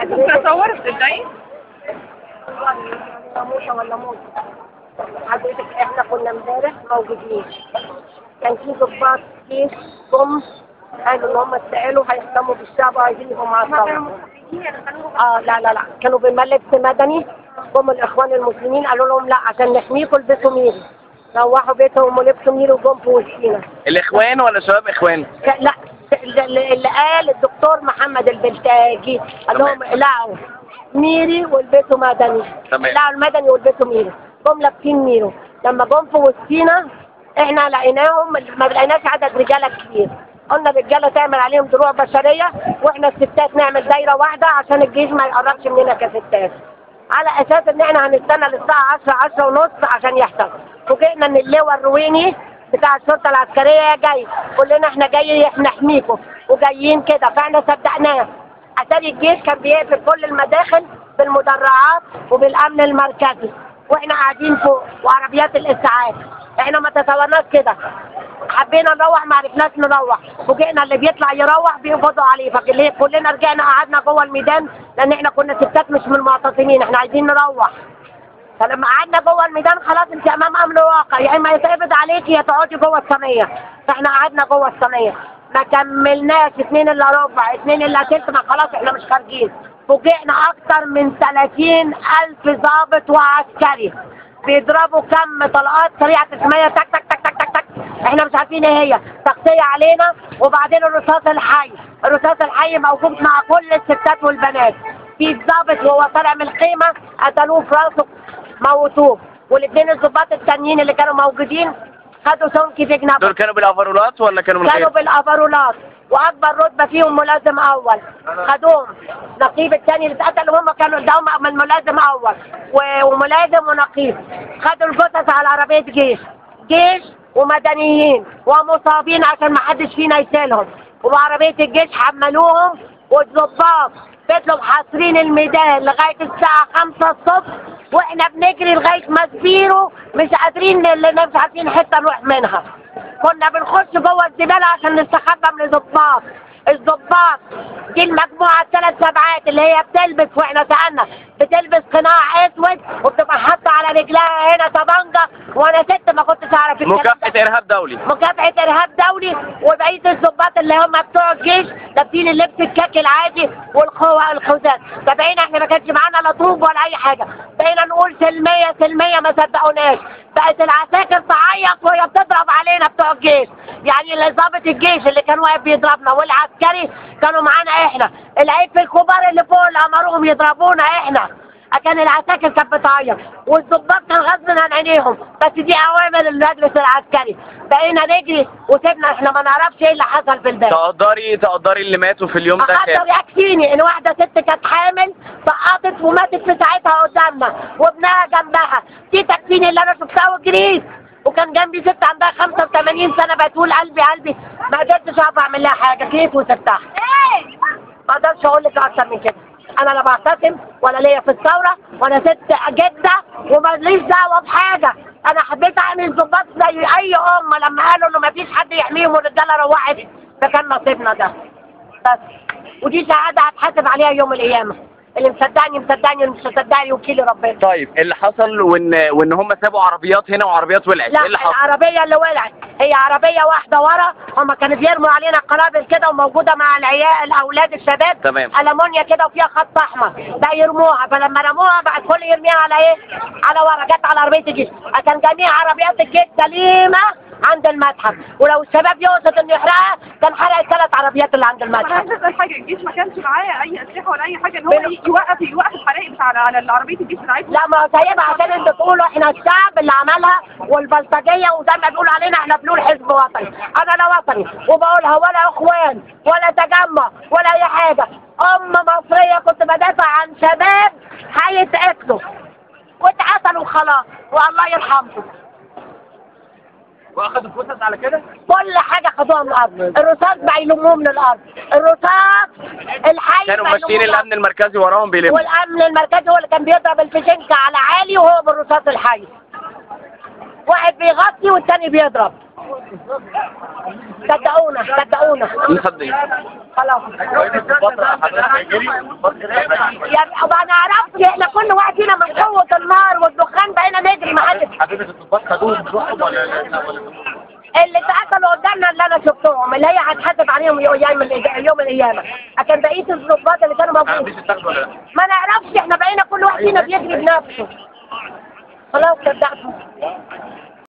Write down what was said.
ممكن اصور تصدقي موسى ولا موسى حضرتك احنا كنا امبارح موجودين كان في ضباط جيش جم قالوا ان هم اتسالوا هيهتموا بالشعب وعايزين يبقوا مع الثوره اه لا لا لا كانوا بملبس مدني جم الاخوان المسلمين قالوا لهم لا عشان نحميكم البسوا ميري روحوا بيتهم ولبسوا ميري وجم في وسطينا الاخوان ولا شباب اخوان ك- لا اللي اللي قال الدكتور محمد البلتاجي قال لهم اقلعوا ميري والبسوا مدني تمام. اقلعوا المدني والبسوا ميري جم لابسين ميرو لما جم في وسطينا احنا لقيناهم ما لقيناش عدد رجاله كتير قلنا الرجاله تعمل عليهم دروع بشريه واحنا الستات نعمل دايره واحده عشان الجيش ما يقربش مننا كستات على اساس ان احنا هنستنى للساعه 10 10 ونص عشان يحصل فوجئنا ان اللواء الرويني بتاع الشرطه العسكريه جاي قول لنا احنا جايين احنا نحميكم وجايين كده فاحنا صدقناه اتاري الجيش كان بيقفل كل المداخل بالمدرعات وبالامن المركزي واحنا قاعدين فوق وعربيات الاسعاف احنا ما تصورناش كده حبينا نروح ما عرفناش نروح فوجئنا اللي بيطلع يروح بيقبضوا عليه فكلنا رجعنا قعدنا جوه الميدان لان احنا كنا ستات مش من المعتصمين احنا عايزين نروح فلما قعدنا جوه الميدان خلاص انت امام امر واقع يا اما يتقبض عليك يا تقعدي جوه الصينيه فاحنا قعدنا جوه الصينيه ما كملناش اتنين الا ربع اتنين الا تلت ما خلاص احنا مش خارجين فوجئنا اكتر من 30 الف ضابط وعسكري بيضربوا كم طلقات سريعه اسميه تك تك تك تك تك تك احنا مش عارفين ايه هي تغطيه علينا وبعدين الرصاص الحي الرصاص الحي موجود مع كل الستات والبنات في ضابط وهو طالع من الخيمه قتلوه في راسه موتوه والاثنين الضباط التانيين اللي كانوا موجودين خدوا سمك في دول جنابهم كانوا بالافرولات ولا كانوا من كانوا غير بالافرولات واكبر رتبه فيهم ملازم اول خدوهم نقيب الثاني اللي اتقتل هم كانوا ده هم من ملازم اول و- وملازم ونقيب خدوا الجثث على عربيه جيش جيش ومدنيين ومصابين عشان ما حدش فينا يشيلهم وعربيه الجيش حملوهم والضباط فضلوا حاصرين الميدان لغايه الساعه 5 الصبح واحنا بنجري لغايه مسبيرو مش قادرين اللي مش عارفين حته نروح منها كنا بنخش جوه الزباله عشان نستخبى من الضباط الضباط دي المجموعه الثلاث سبعات اللي هي بتلبس واحنا سالنا بتلبس قناع اسود وبتبقى حاطه على رجلها هنا طبنجه وانا ست ما كنتش اعرف الكلام ده. مكافحه ارهاب دولي مكافحة إرهاب دولي وبقية الضباط اللي هم بتوع الجيش لابسين اللبس الكاكي العادي والخوة الخوذات فبقينا احنا ما كانش معانا لا طوب ولا أي حاجة بقينا نقول سلمية سلمية ما صدقوناش بقت العساكر تعيط وهي بتضرب علينا بتوع الجيش يعني اللي ضابط الجيش اللي كان واقف بيضربنا والعسكري كانوا معانا احنا العيب في الكبار اللي فوق اللي أمروهم يضربونا احنا كان العساكر كانت بتعيط والضباط كان غصب عن عينيهم بس دي اوامر المجلس العسكري بقينا نجري وسيبنا احنا ما نعرفش ايه اللي حصل في البلد تقدري تقدري اللي ماتوا في اليوم ده اقدر كام يكفيني ان واحده ست كانت حامل سقطت وماتت في ساعتها قدامنا وابنها جنبها دي تكفيني اللي انا شفتها وجريت وكان جنبي ست عندها 85 سنه بتقول قلبي قلبي ما قدرتش اعرف اعمل لها حاجه جريت وسبتها ما اقدرش اقول لك اكتر من كده انا لا بعتصم ولا ليا في الثوره وانا ست جده وماليش دعوه بحاجه انا حبيت اعمل الضباط زي اي ام لما قالوا انه ما فيش حد يحميهم والرجاله روحت ده كان نصيبنا ده بس ودي شهاده هتحاسب عليها يوم القيامه اللي مصدقني مصدقني اللي مش مصدقني وكيل ربنا طيب اللي حصل وان وان هم سابوا عربيات هنا وعربيات ولعت لا ايه اللي حصل العربية اللي ولعت هي عربية واحدة ورا هما كانوا بيرموا علينا قنابل كده وموجودة مع العيال الأولاد الشباب تمام. ألمونيا كده وفيها خط أحمر ده يرموها فلما رموها بقى الكل يرميها على إيه؟ على ورا جت على عربية الجيش كان جميع عربيات الجيش سليمة عند المتحف ولو الشباب يقصد إنه يحرقها كان حرق الثلاث عربيات اللي عند المتحف انا الحاجه الجيش ما كانش معاه اي اسلحه ولا اي حاجه ان هو بال- يوقف يوقف الحرائق بتاع على على عربيه الجيش بتاعتنا لا ما هو سايبها عشان انتوا تقولوا احنا الشعب اللي عملها والبلطجيه وزي ما بيقولوا علينا احنا بنقول حزب وطني انا لا وطني وبقولها ولا اخوان ولا تجمع ولا اي حاجه ام مصريه كنت بدافع عن شباب هيتقتلوا واتقتلوا خلاص والله يرحمهم واخدوا فلوس على كده كل حاجه خدوها من الارض الرصاص بقى يلموه من الارض الرصاص الحي كانوا بقى ماشيين يلموه من الامن المركزي وراهم بيلموا والامن المركزي هو اللي كان بيضرب الفشنكة على عالي وهو بالرصاص الحي واحد بيغطي والتاني بيضرب صدقونا صدقونا مصدقين خلاص الفترة حضرتك هيجري يا ما نعرفش احنا كل واحد فينا من قوة النار والدخان بقينا نجري ما حدش حضرتك الضباط خدوهم بروحهم ولا لا ولا اللي اتقتلوا قدامنا اللي انا شفتهم اللي هي هتحدد عليهم يوم يوم يوم القيامة لكن بقية الضباط اللي كانوا ما موجودين فيش تاخدوا ولا لا ما نعرفش احنا بقينا كل واحد فينا بيجري بنفسه خلاص صدقت